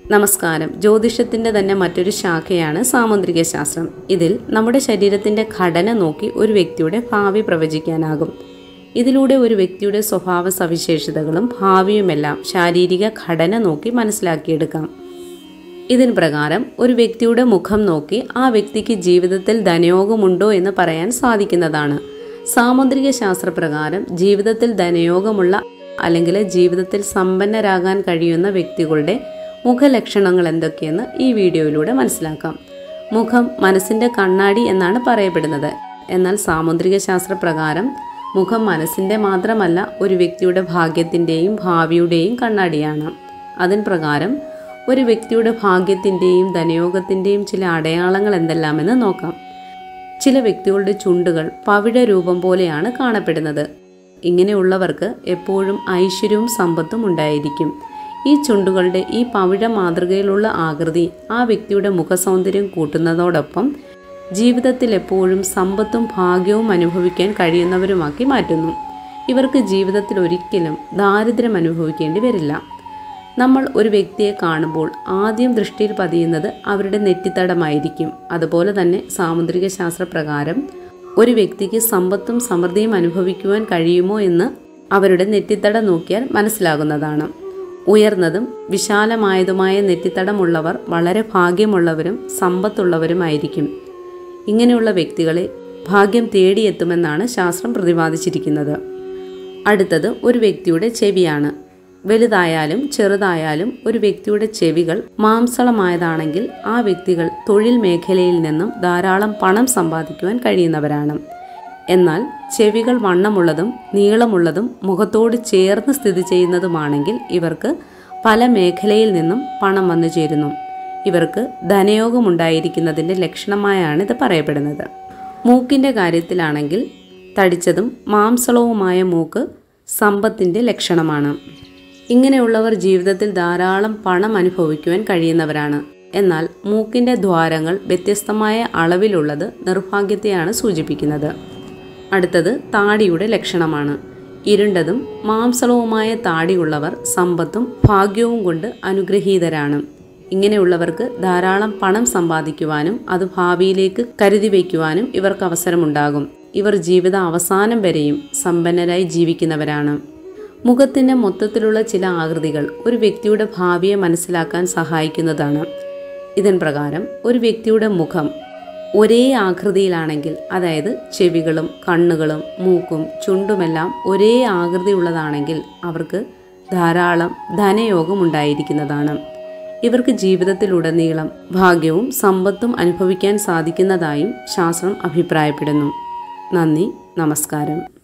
നമസ്കാരം ജ്യോതിഷത്തിന്റെ തന്നെ മറ്റൊരു ശാഖയാണ് സാമുദ്രിക ശാസ്ത്രം ഇതിൽ നമ്മുടെ ശരീരത്തിന്റെ ഘടന നോക്കി ഒരു വ്യക്തിയുടെ ഭാവി പ്രവചിക്കാനാകും ഇതിലൂടെ ഒരു വ്യക്തിയുടെ സ്വഭാവ സവിശേഷതകളും ഭാവിയുമെല്ലാം ശാരീരിക ഘടന നോക്കി മനസ്സിലാക്കിയെടുക്കാം ഇതിന് പ്രകാരം ഒരു വ്യക്തിയുടെ മുഖം നോക്കി ആ വ്യക്തിക്ക് ജീവിതത്തിൽ ധനയോഗമുണ്ടോ എന്ന് പറയാൻ സാധിക്കുന്നതാണ് സാമുദ്രിക ശാസ്ത്രപ്രകാരം ജീവിതത്തിൽ ധനയോഗമുള്ള അല്ലെങ്കിൽ ജീവിതത്തിൽ സമ്പന്നരാകാൻ കഴിയുന്ന വ്യക്തികളുടെ മുഖലക്ഷണങ്ങൾ എന്തൊക്കെയെന്ന് ഈ വീഡിയോയിലൂടെ മനസ്സിലാക്കാം മുഖം മനസ്സിൻ്റെ കണ്ണാടി എന്നാണ് പറയപ്പെടുന്നത് എന്നാൽ സാമുദ്രിക ശാസ്ത്രപ്രകാരം മുഖം മനസ്സിൻ്റെ മാത്രമല്ല ഒരു വ്യക്തിയുടെ ഭാഗ്യത്തിൻ്റെയും ഭാവിയുടെയും കണ്ണാടിയാണ് അതിൻ പ്രകാരം ഒരു വ്യക്തിയുടെ ഭാഗ്യത്തിൻ്റെയും ധനയോഗത്തിൻ്റെയും ചില അടയാളങ്ങൾ എന്തെല്ലാമെന്ന് നോക്കാം ചില വ്യക്തികളുടെ ചുണ്ടുകൾ പവിഴ രൂപം പോലെയാണ് കാണപ്പെടുന്നത് ഇങ്ങനെയുള്ളവർക്ക് എപ്പോഴും ഐശ്വര്യവും സമ്പത്തും ഉണ്ടായിരിക്കും ഈ ചുണ്ടുകളുടെ ഈ പവിഴ മാതൃകയിലുള്ള ആകൃതി ആ വ്യക്തിയുടെ മുഖസൗന്ദര്യം കൂട്ടുന്നതോടൊപ്പം ജീവിതത്തിൽ എപ്പോഴും സമ്പത്തും ഭാഗ്യവും അനുഭവിക്കാൻ കഴിയുന്നവരുമാക്കി മാറ്റുന്നു ഇവർക്ക് ജീവിതത്തിൽ ഒരിക്കലും ദാരിദ്ര്യം അനുഭവിക്കേണ്ടി വരില്ല നമ്മൾ ഒരു വ്യക്തിയെ കാണുമ്പോൾ ആദ്യം ദൃഷ്ടിയിൽ പതിയുന്നത് അവരുടെ നെറ്റിത്തടമായിരിക്കും അതുപോലെ തന്നെ സാമുദ്രിക ശാസ്ത്രപ്രകാരം ഒരു വ്യക്തിക്ക് സമ്പത്തും സമൃദ്ധിയും അനുഭവിക്കുവാൻ കഴിയുമോ എന്ന് അവരുടെ നെറ്റിത്തട നോക്കിയാൽ മനസ്സിലാകുന്നതാണ് ഉയർന്നതും വിശാലമായതുമായ നെറ്റിത്തടമുള്ളവർ വളരെ ഭാഗ്യമുള്ളവരും സമ്പത്തുള്ളവരുമായിരിക്കും ഇങ്ങനെയുള്ള വ്യക്തികളെ ഭാഗ്യം തേടിയെത്തുമെന്നാണ് ശാസ്ത്രം പ്രതിപാദിച്ചിരിക്കുന്നത് അടുത്തത് ഒരു വ്യക്തിയുടെ ചെവിയാണ് വലുതായാലും ചെറുതായാലും ഒരു വ്യക്തിയുടെ ചെവികൾ മാംസളമായതാണെങ്കിൽ ആ വ്യക്തികൾ തൊഴിൽ മേഖലയിൽ നിന്നും ധാരാളം പണം സമ്പാദിക്കുവാൻ കഴിയുന്നവരാണ് എന്നാൽ ചെവികൾ വണ്ണമുള്ളതും നീളമുള്ളതും മുഖത്തോട് ചേർന്ന് സ്ഥിതി ചെയ്യുന്നതുമാണെങ്കിൽ ഇവർക്ക് പല മേഖലയിൽ നിന്നും പണം വന്നു ചേരുന്നു ഇവർക്ക് ധനയോഗമുണ്ടായിരിക്കുന്നതിൻ്റെ ലക്ഷണമായാണ് ഇത് പറയപ്പെടുന്നത് മൂക്കിൻ്റെ കാര്യത്തിലാണെങ്കിൽ തടിച്ചതും മാംസളവുമായ മൂക്ക് സമ്പത്തിൻ്റെ ലക്ഷണമാണ് ഇങ്ങനെയുള്ളവർ ജീവിതത്തിൽ ധാരാളം പണം അനുഭവിക്കുവാൻ കഴിയുന്നവരാണ് എന്നാൽ മൂക്കിൻ്റെ ദ്വാരങ്ങൾ വ്യത്യസ്തമായ അളവിലുള്ളത് നിർഭാഗ്യത്തെയാണ് സൂചിപ്പിക്കുന്നത് അടുത്തത് താടിയുടെ ലക്ഷണമാണ് ഇരുണ്ടതും മാംസളവുമായ താടിയുള്ളവർ സമ്പത്തും ഭാഗ്യവും കൊണ്ട് അനുഗ്രഹീതരാണ് ഇങ്ങനെയുള്ളവർക്ക് ധാരാളം പണം സമ്പാദിക്കുവാനും അത് ഭാവിയിലേക്ക് കരുതി വയ്ക്കുവാനും ഇവർക്ക് അവസരമുണ്ടാകും ഇവർ ജീവിത അവസാനം വരെയും സമ്പന്നരായി ജീവിക്കുന്നവരാണ് മുഖത്തിൻ്റെ മൊത്തത്തിലുള്ള ചില ആകൃതികൾ ഒരു വ്യക്തിയുടെ ഭാവിയെ മനസ്സിലാക്കാൻ സഹായിക്കുന്നതാണ് ഇതിൻ പ്രകാരം ഒരു വ്യക്തിയുടെ മുഖം ഒരേ ആകൃതിയിലാണെങ്കിൽ അതായത് ചെവികളും കണ്ണുകളും മൂക്കും ചുണ്ടുമെല്ലാം ഒരേ ആകൃതിയുള്ളതാണെങ്കിൽ അവർക്ക് ധാരാളം ധനയോഗം ഉണ്ടായിരിക്കുന്നതാണ് ഇവർക്ക് ജീവിതത്തിലുടനീളം ഭാഗ്യവും സമ്പത്തും അനുഭവിക്കാൻ സാധിക്കുന്നതായും ശാസ്ത്രം അഭിപ്രായപ്പെടുന്നു നന്ദി നമസ്കാരം